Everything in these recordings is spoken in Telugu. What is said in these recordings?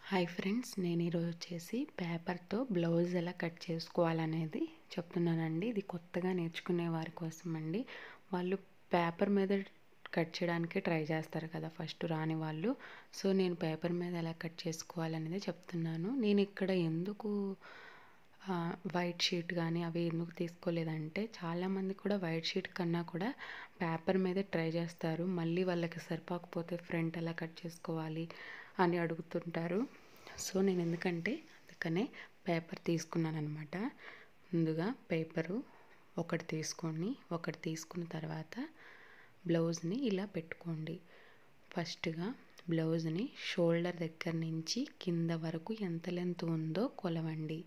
హాయ్ ఫ్రెండ్స్ నేను ఈరోజు వచ్చేసి పేపర్తో బ్లౌజ్ ఎలా కట్ చేసుకోవాలనేది చెప్తున్నానండి ఇది కొత్తగా నేర్చుకునే వారి కోసం అండి వాళ్ళు పేపర్ మీద కట్ చేయడానికి ట్రై చేస్తారు కదా ఫస్ట్ రాని వాళ్ళు సో నేను పేపర్ మీద ఎలా కట్ చేసుకోవాలనేది చెప్తున్నాను నేను ఇక్కడ ఎందుకు వైట్ షీట్ కానీ అవి ఎందుకు తీసుకోలేదంటే చాలామంది కూడా వైట్ షీట్ కన్నా కూడా పేపర్ మీదే ట్రై చేస్తారు మళ్ళీ వాళ్ళకి సరిపోకపోతే ఫ్రంట్ ఎలా కట్ చేసుకోవాలి అని అడుగుతుంటారు సో నేను ఎందుకంటే అందుకనే పేపర్ తీసుకున్నాను అనమాట ముందుగా పేపరు ఒకటి తీసుకొని ఒకటి తీసుకున్న తర్వాత బ్లౌజ్ని ఇలా పెట్టుకోండి ఫస్ట్గా బ్లౌజ్ని షోల్డర్ దగ్గర నుంచి కింద వరకు ఎంత లెంత్ ఉందో కొలవండి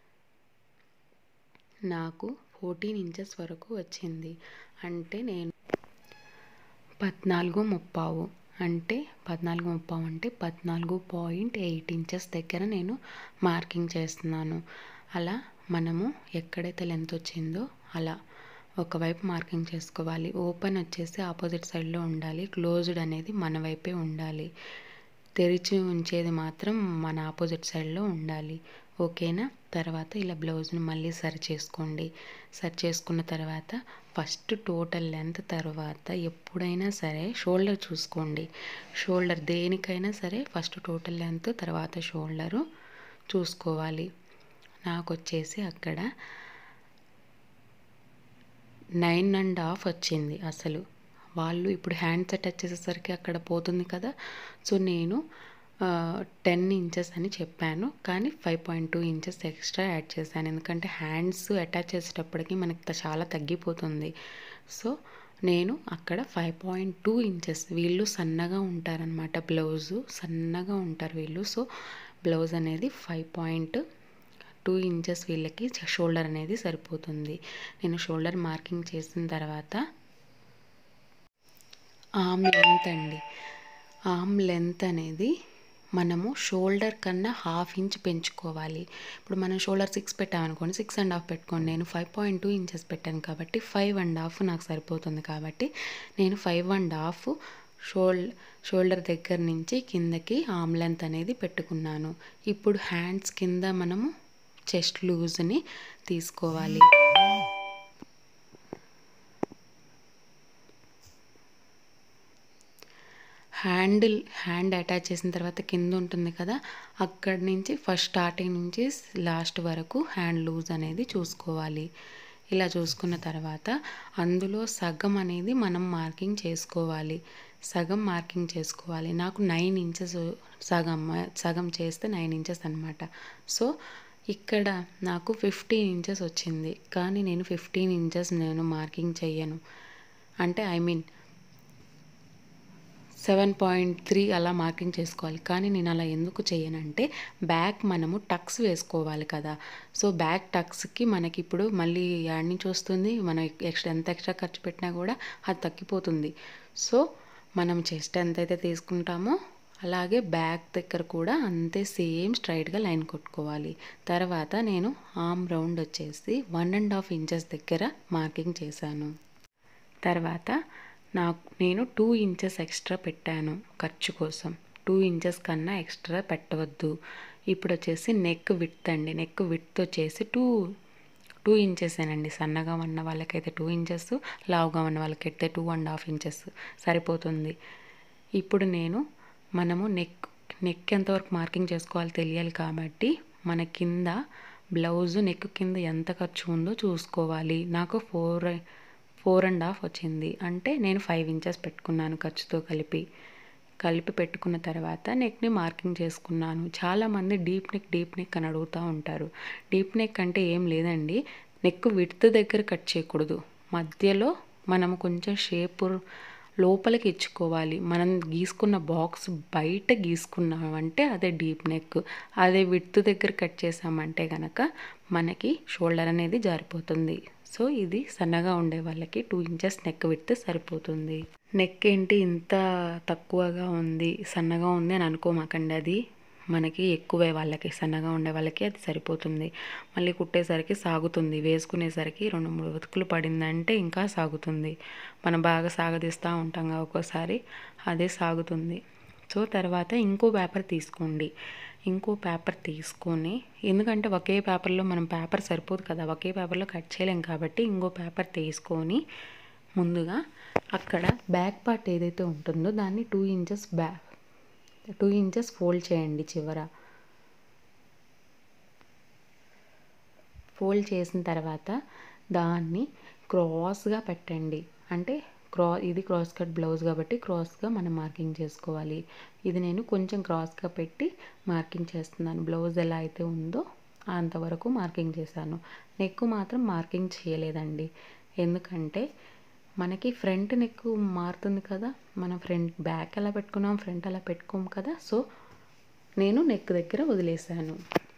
నాకు ఫోర్టీన్ ఇంచెస్ వరకు వచ్చింది అంటే నేను పద్నాలుగు ముప్పావు అంటే పద్నాలుగు ముప్పావు అంటే పద్నాలుగు పాయింట్ ఎయిట్ ఇంచెస్ దగ్గర నేను మార్కింగ్ చేస్తున్నాను అలా మనము ఎక్కడైతే లెంత్ వచ్చిందో అలా ఒకవైపు మార్కింగ్ చేసుకోవాలి ఓపెన్ వచ్చేసి ఆపోజిట్ సైడ్లో ఉండాలి క్లోజ్డ్ అనేది మన వైపే ఉండాలి తెరిచి ఉంచేది మాత్రం మన ఆపోజిట్ సైడ్లో ఉండాలి ఓకేనా తర్వాత ఇలా బ్లౌజ్ని మళ్ళీ సరి చేసుకోండి సరి చేసుకున్న తర్వాత ఫస్ట్ టోటల్ లెంత్ తర్వాత ఎప్పుడైనా సరే షోల్డర్ చూసుకోండి షోల్డర్ దేనికైనా సరే ఫస్ట్ టోటల్ లెంత్ తర్వాత షోల్డరు చూసుకోవాలి నాకు వచ్చేసి అక్కడ నైన్ అండ్ హాఫ్ వచ్చింది అసలు వాళ్ళు ఇప్పుడు హ్యాండ్ సెట్ వచ్చేసరికి అక్కడ పోతుంది కదా సో నేను టెన్ ఇంచెస్ అని చెప్పాను కానీ five point two inches extra add చేశాను ఎందుకంటే హ్యాండ్స్ అటాచ్ చేసేటప్పటికి మనకి చాలా తగ్గిపోతుంది సో నేను అక్కడ ఫైవ్ పాయింట్ టూ ఇంచెస్ వీళ్ళు సన్నగా ఉంటారనమాట బ్లౌజు సన్నగా ఉంటారు వీళ్ళు సో బ్లౌజ్ అనేది ఫైవ్ పాయింట్ టూ ఇంచెస్ వీళ్ళకి షోల్డర్ అనేది సరిపోతుంది నేను షోల్డర్ మార్కింగ్ చేసిన తర్వాత ఆమ్ లెంత్ అండి ఆమ్ లెంత్ అనేది మనము షోల్డర్ కన్నా హాఫ్ ఇంచ్ పెంచుకోవాలి ఇప్పుడు మనం షోల్డర్ సిక్స్ పెట్టామనుకోండి సిక్స్ అండ్ హాఫ్ పెట్టుకోండి నేను ఫైవ్ పాయింట్ టూ ఇంచెస్ పెట్టాను కాబట్టి ఫైవ్ అండ్ హాఫ్ నాకు సరిపోతుంది కాబట్టి నేను ఫైవ్ అండ్ హాఫ్ షోల్ షోల్డర్ దగ్గర నుంచి కిందకి ఆమ్ లెంత్ అనేది పెట్టుకున్నాను ఇప్పుడు హ్యాండ్స్ కింద మనము చెస్ట్ లూజ్ని తీసుకోవాలి హ్యాండిల్ హ్యాండ్ అటాచ్ చేసిన తర్వాత కింద ఉంటుంది కదా అక్కడి నుంచి ఫస్ట్ స్టార్టింగ్ నుంచి లాస్ట్ వరకు హ్యాండ్ లూజ్ అనేది చూసుకోవాలి ఇలా చూసుకున్న తర్వాత అందులో సగం అనేది మనం మార్కింగ్ చేసుకోవాలి సగం మార్కింగ్ చేసుకోవాలి నాకు నైన్ ఇంచెస్ సగం సగం చేస్తే నైన్ ఇంచెస్ అనమాట సో ఇక్కడ నాకు ఫిఫ్టీన్ ఇంచెస్ వచ్చింది కానీ నేను ఫిఫ్టీన్ ఇంచెస్ నేను మార్కింగ్ చెయ్యను అంటే I mean seven point three అలా మార్కింగ్ చేసుకోవాలి కానీ నేను అలా ఎందుకు చేయనంటే బ్యాక్ మనము టక్స్ వేసుకోవాలి కదా సో బ్యాక్ టక్స్కి మనకి ఇప్పుడు మళ్ళీ యాడ్ నుంచి వస్తుంది మనం ఎక్స్ట్రా ఎంత ఎక్స్ట్రా ఖర్చు పెట్టినా కూడా అది తగ్గిపోతుంది సో మనం చెస్ట్ ఎంత అయితే తీసుకుంటామో అలాగే బ్యాక్ దగ్గర కూడా అంతే సేమ్ స్ట్రైట్గా లైన్ కొట్టుకోవాలి తర్వాత నేను ఆమ్ రౌండ్ వచ్చేసి వన్ అండ్ హాఫ్ ఇంచెస్ దగ్గర మార్కింగ్ చేశాను తర్వాత నాకు నేను టూ ఇంచెస్ ఎక్స్ట్రా పెట్టాను ఖర్చు కోసం టూ ఇంచెస్ కన్నా ఎక్స్ట్రా పెట్టవద్దు ఇప్పుడు వచ్చేసి నెక్ విత్ అండి నెక్ విత్ వచ్చేసి టూ టూ ఇంచెసేనండి సన్నగా ఉన్న వాళ్ళకైతే టూ ఇంచెస్ లావుగా ఉన్న వాళ్ళకైతే టూ అండ్ హాఫ్ ఇంచెస్ సరిపోతుంది ఇప్పుడు నేను మనము నెక్ నెక్ ఎంతవరకు మార్కింగ్ చేసుకోవాలో తెలియాలి కాబట్టి మన కింద బ్లౌజ్ నెక్ కింద ఎంత ఖర్చు ఉందో చూసుకోవాలి నాకు ఫోర్ ఫోర్ అండ్ హాఫ్ వచ్చింది అంటే నేను ఫైవ్ ఇంచెస్ పెట్టుకున్నాను ఖర్చుతో కలిపి కలిపి పెట్టుకున్న తర్వాత నెక్ని మార్కింగ్ చేసుకున్నాను చాలామంది డీప్ నెక్ డీప్ నెక్ అని అడుగుతూ ఉంటారు డీప్ నెక్ అంటే ఏం లేదండి నెక్ విడ్త్ దగ్గర కట్ చేయకూడదు మధ్యలో మనం కొంచెం షేప్ లోపలికి ఇచ్చుకోవాలి మనం గీసుకున్న బాక్స్ బయట గీసుకున్నామంటే అదే డీప్ నెక్ అదే విడ్త్ దగ్గర కట్ చేసామంటే కనుక మనకి షోల్డర్ అనేది జారిపోతుంది సో ఇది సన్నగా ఉండే వాళ్ళకి టూ ఇంచెస్ నెక్ విడ్త్ సరిపోతుంది నెక్ ఏంటి ఇంత తక్కువగా ఉంది సన్నగా ఉంది అని అనుకోమాకండి అది మనకి ఎక్కువే వాళ్ళకి సన్నగా ఉండే వాళ్ళకి అది సరిపోతుంది మళ్ళీ కుట్టేసరికి సాగుతుంది వేసుకునేసరికి రెండు మూడు ఉతుకులు పడిందంటే ఇంకా సాగుతుంది మనం బాగా సాగదీస్తూ ఉంటాం ఒక్కోసారి అదే సాగుతుంది సో తర్వాత ఇంకో పేపర్ తీసుకోండి ఇంకో పేపర్ తీసుకొని ఎందుకంటే ఒకే పేపర్లో మనం పేపర్ సరిపోదు కదా ఒకే పేపర్లో కట్ చేయలేం కాబట్టి ఇంకో పేపర్ తీసుకొని ముందుగా అక్కడ బ్యాక్ పార్ట్ ఏదైతే ఉంటుందో దాన్ని two inches back two inches fold చేయండి చివర ఫోల్డ్ చేసిన తర్వాత దాన్ని క్రాస్గా పెట్టండి అంటే క్రా ఇది క్రాస్ కట్ బ్లౌజ్ కాబట్టి క్రాస్గా మనం మార్కింగ్ చేసుకోవాలి ఇది నేను కొంచెం క్రాస్గా పెట్టి మార్కింగ్ చేస్తున్నాను బ్లౌజ్ ఎలా అయితే ఉందో అంతవరకు మార్కింగ్ చేశాను నెక్ మాత్రం మార్కింగ్ చేయలేదండి ఎందుకంటే మనకి ఫ్రంట్ నెక్ మారుతుంది కదా మనం ఫ్రంట్ బ్యాక్ ఎలా పెట్టుకున్నాం ఫ్రంట్ అలా పెట్టుకోము కదా సో నేను నెక్ దగ్గర వదిలేసాను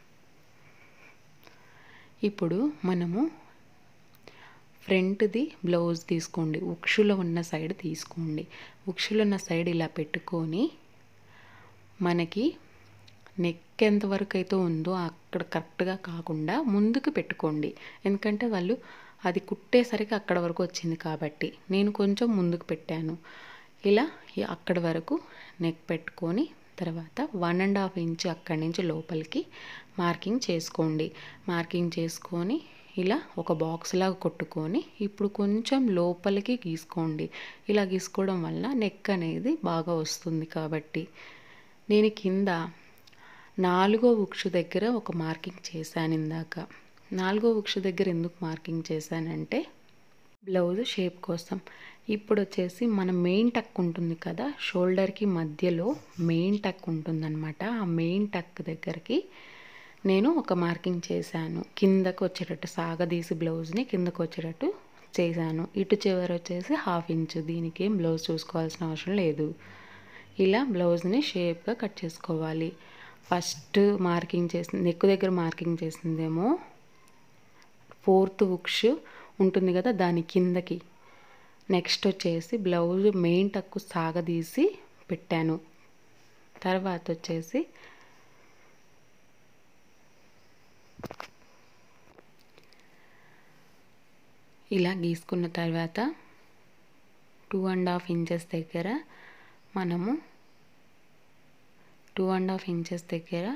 ఇప్పుడు మనము ఫ్రంట్ది బ్లౌజ్ తీసుకోండి ఉక్షులో ఉన్న సైడ్ తీసుకోండి ఉక్షులో ఉన్న సైడ్ ఇలా పెట్టుకొని మనకి నెక్ ఎంతవరకు అయితే ఉందో అక్కడ కరెక్ట్గా కాకుండా ముందుకు పెట్టుకోండి ఎందుకంటే వాళ్ళు అది కుట్టేసరికి అక్కడ వరకు వచ్చింది కాబట్టి నేను కొంచెం ముందుకు పెట్టాను ఇలా అక్కడ వరకు నెక్ పెట్టుకొని తర్వాత వన్ అండ్ హాఫ్ ఇంచ్ అక్కడి నుంచి లోపలికి మార్కింగ్ చేసుకోండి మార్కింగ్ చేసుకొని ఇలా ఒక బాక్స్ లాగా కొట్టుకొని ఇప్పుడు కొంచెం లోపలికి గీసుకోండి ఇలా గీసుకోవడం వల్ల నెక్ అనేది బాగా వస్తుంది కాబట్టి నేను కింద నాలుగో ఉక్షు దగ్గర ఒక మార్కింగ్ చేశాను ఇందాక నాలుగో ఉక్షు దగ్గర ఎందుకు మార్కింగ్ చేశానంటే బ్లౌజ్ షేప్ కోసం ఇప్పుడు వచ్చేసి మన మెయిన్ టక్ ఉంటుంది కదా షోల్డర్కి మధ్యలో మెయిన్ టక్ ఉంటుందన్నమాట ఆ మెయిన్ టక్ దగ్గరికి నేను ఒక మార్కింగ్ చేశాను కిందకు వచ్చేటట్టు సాగదీసి బ్లౌజ్ని కిందకు వచ్చేటట్టు చేశాను ఇటు చివరి వచ్చేసి హాఫ్ ఇంచ్ దీనికి ఏం బ్లౌజ్ చూసుకోవాల్సిన అవసరం లేదు ఇలా బ్లౌజ్ని షేప్గా కట్ చేసుకోవాలి ఫస్ట్ మార్కింగ్ చేసింది నెక్ దగ్గర మార్కింగ్ చేసిందేమో ఫోర్త్ ఉక్స్ ఉంటుంది కదా దాని కిందకి నెక్స్ట్ వచ్చేసి బ్లౌజ్ మెయిన్ టక్కు సాగదీసి పెట్టాను తర్వాత వచ్చేసి ఇలా గీసుకున్న తర్వాత టూ అండ్ హాఫ్ ఇంచెస్ దగ్గర మనము టూ అండ్ హాఫ్ ఇంచెస్ దగ్గర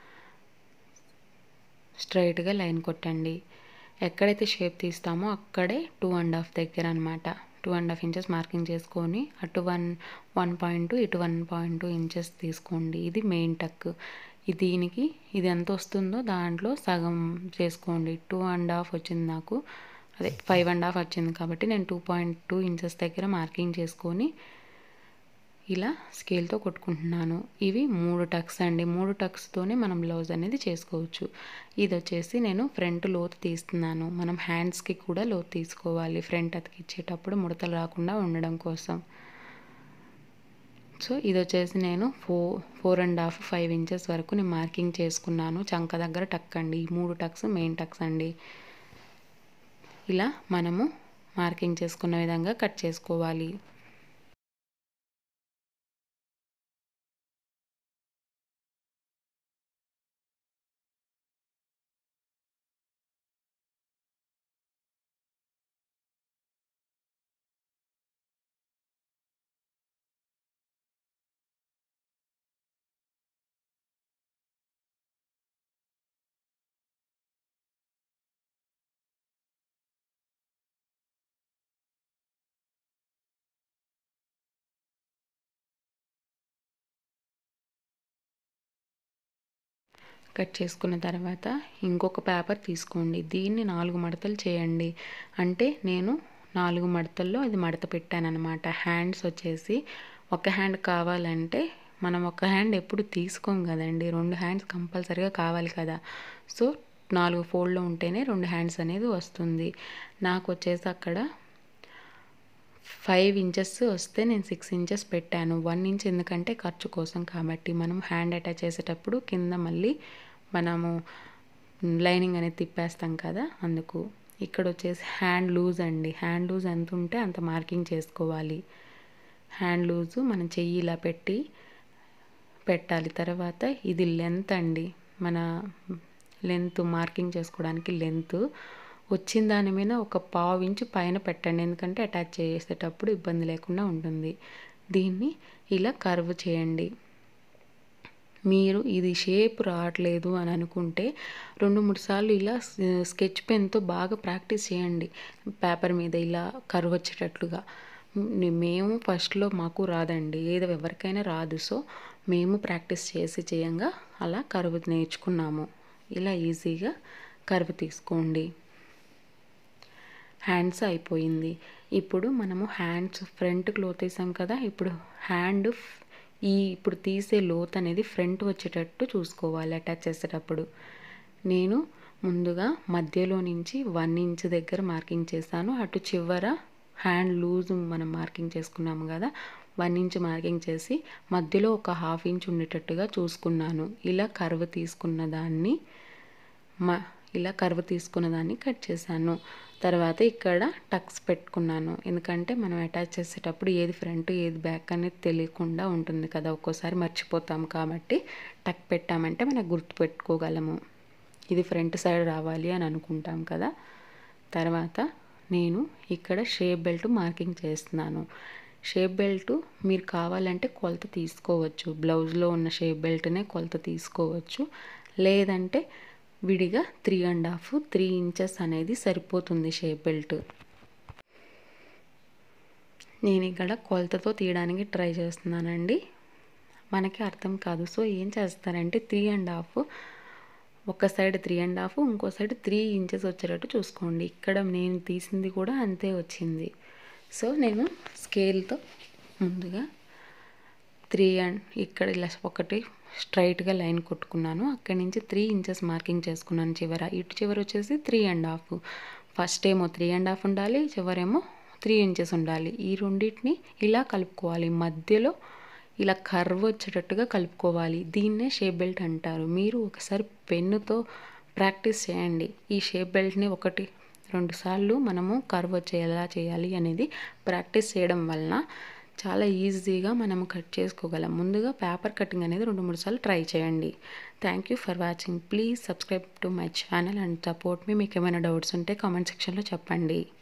స్ట్రైట్గా లైన్ కొట్టండి ఎక్కడైతే షేప్ తీస్తామో అక్కడే టూ అండ్ హాఫ్ దగ్గర అనమాట two and half inches marking చేసుకొని అటు వన్ వన్ పాయింట్ టూ ఇటు వన్ పాయింట్ టూ ఇంచెస్ తీసుకోండి ఇది మెయిన్ టక్ దీనికి ఇది ఎంత వస్తుందో దాంట్లో సగం చేసుకోండి టూ అండ్ హాఫ్ వచ్చింది నాకు అదే ఫైవ్ అండ్ హాఫ్ వచ్చింది కాబట్టి నేను టూ పాయింట్ టూ ఇంచెస్ దగ్గర మార్కింగ్ చేసుకొని ఇలా స్కేల్తో కొట్టుకుంటున్నాను ఇవి మూడు టక్స్ అండి మూడు టక్స్తోనే మనం బ్లౌజ్ అనేది చేసుకోవచ్చు ఇది వచ్చేసి నేను ఫ్రంట్ లోతు తీస్తున్నాను మనం హ్యాండ్స్కి కూడా లోతు తీసుకోవాలి ఫ్రంట్ అతికిచ్చేటప్పుడు ముడతలు రాకుండా ఉండడం కోసం సో ఇది వచ్చేసి నేను four four and half five inches వరకు నేను మార్కింగ్ చేసుకున్నాను చంక దగ్గర టక్ అండి ఈ మూడు టక్స్ మెయిన్ టక్స్ అండి ఇలా మనము మార్కింగ్ చేసుకున్న విధంగా కట్ చేసుకోవాలి కట్ చేసుకున్న తర్వాత ఇంకొక పేపర్ తీసుకోండి దీన్ని నాలుగు మడతలు చేయండి అంటే నేను నాలుగు మడతల్లో ఇది మడత పెట్టానమాట హ్యాండ్స్ వచ్చేసి ఒక హ్యాండ్ కావాలంటే మనం ఒక హ్యాండ్ ఎప్పుడు తీసుకోం కదండి రెండు హ్యాండ్స్ కంపల్సరీగా కావాలి కదా సో నాలుగు ఫోల్డ్లో ఉంటేనే రెండు హ్యాండ్స్ అనేది వస్తుంది నాకు వచ్చేసి అక్కడ ఫైవ్ ఇంచెస్ వస్తే నేను సిక్స్ ఇంచెస్ పెట్టాను వన్ ఇంచ్ ఎందుకంటే ఖర్చు కోసం కాబట్టి మనం హ్యాండ్ అటాచ్ చేసేటప్పుడు కింద మళ్ళీ మనము లైనింగ్ అనేది తిప్పేస్తాం కదా అందుకు ఇక్కడ వచ్చేసి హ్యాండ్ లూజ్ అండి హ్యాండ్ లూజ్ ఎంత ఉంటే అంత మార్కింగ్ చేసుకోవాలి హ్యాండ్ లూజు మనం చెయ్యి ఇలా పెట్టి పెట్టాలి తర్వాత ఇది లెంత్ అండి మన లెంత్ మార్కింగ్ చేసుకోవడానికి లెంత్ వచ్చిన దాని మీద ఒక పావు ఇంచు పైన పెట్టండి ఎందుకంటే అటాచ్ చేసేటప్పుడు ఇబ్బంది లేకుండా ఉంటుంది దీన్ని ఇలా కర్వ్ చేయండి మీరు ఇది షేప్ రావట్లేదు అని అనుకుంటే రెండు మూడు సార్లు ఇలా స్కెచ్ పెన్తో బాగా ప్రాక్టీస్ చేయండి పేపర్ మీద ఇలా కర్వ్ వచ్చేటట్లుగా మేము ఫస్ట్లో మాకు రాదండి ఏదో ఎవరికైనా రాదు సో మేము ప్రాక్టీస్ చేసి చేయంగా అలా కర్వ్ నేర్చుకున్నాము ఇలా ఈజీగా కర్వ్ తీసుకోండి హ్యాండ్స్ అయిపోయింది ఇప్పుడు మనము హ్యాండ్స్ ఫ్రంట్ క్లోత్ వేసాం కదా ఇప్పుడు హ్యాండ్ ఈ ఇప్పుడు తీసే లోత్ అనేది ఫ్రంట్ వచ్చేటట్టు చూసుకోవాలి అటాచ్ చేసేటప్పుడు నేను ముందుగా మధ్యలో నుంచి వన్ ఇంచ్ దగ్గర మార్కింగ్ చేశాను అటు చివర హ్యాండ్ లూజ్ మనం మార్కింగ్ చేసుకున్నాము కదా వన్ ఇంచ్ మార్కింగ్ చేసి మధ్యలో ఒక హాఫ్ ఇంచ్ ఉండేటట్టుగా చూసుకున్నాను ఇలా కర్వ్ తీసుకున్న దాన్ని మా ఇలా కర్వ్ తీసుకున్న దాన్ని కట్ చేశాను తర్వాత ఇక్కడ టక్స్ పెట్టుకున్నాను ఎందుకంటే మనం అటాచ్ చేసేటప్పుడు ఏది ఫ్రంట్ ఏది బ్యాక్ అనేది తెలియకుండా ఉంటుంది కదా ఒక్కోసారి మర్చిపోతాం కాబట్టి టక్ పెట్టామంటే మనకు గుర్తు పెట్టుకోగలము ఇది ఫ్రంట్ సైడ్ రావాలి అని అనుకుంటాం కదా తర్వాత నేను ఇక్కడ షేప్ బెల్ట్ మార్కింగ్ చేస్తున్నాను షేప్ బెల్ట్ మీరు కావాలంటే కొలత తీసుకోవచ్చు బ్లౌజ్లో ఉన్న షేప్ బెల్ట్నే కొలత తీసుకోవచ్చు లేదంటే విడిగా three and half three inches అనేది సరిపోతుంది షేప్ బెల్ట్ నేను ఇక్కడ కొలతతో తీయడానికి ట్రై చేస్తున్నానండి మనకి అర్థం కాదు సో ఏం చేస్తారంటే త్రీ అండ్ హాఫ్ ఒక సైడ్ త్రీ అండ్ హాఫ్ ఇంకో సైడ్ త్రీ ఇంచెస్ వచ్చేటట్టు చూసుకోండి ఇక్కడ నేను తీసింది కూడా అంతే వచ్చింది సో నేను స్కేల్తో ముందుగా త్రీ అండ్ ఇక్కడ ఇలా ఒకటి స్ట్రైట్గా లైన్ కొట్టుకున్నాను అక్కడి నుంచి త్రీ ఇంచెస్ మార్కింగ్ చేసుకున్నాను చివర ఇటు చివర వచ్చేసి త్రీ అండ్ హాఫ్ ఫస్ట్ ఏమో త్రీ అండ్ హాఫ్ ఉండాలి చివరేమో త్రీ ఇంచెస్ ఉండాలి ఈ రెండింటిని ఇలా కలుపుకోవాలి మధ్యలో ఇలా కర్వ్ వచ్చేటట్టుగా కలుపుకోవాలి దీన్నే షేప్ బెల్ట్ అంటారు మీరు ఒకసారి పెన్నుతో ప్రాక్టీస్ చేయండి ఈ షేప్ బెల్ట్ని ఒకటి రెండు సార్లు మనము కర్వ్ వచ్చే ఎలా చేయాలి అనేది ప్రాక్టీస్ చేయడం వలన చాలా ఈజీగా మనము కట్ చేసుకోగలం ముందుగా పేపర్ కటింగ్ అనేది రెండు మూడు సార్లు ట్రై చేయండి thank you for watching please subscribe to my channel and support మీ మీకు ఏమైనా డౌట్స్ ఉంటే కామెంట్ సెక్షన్లో చెప్పండి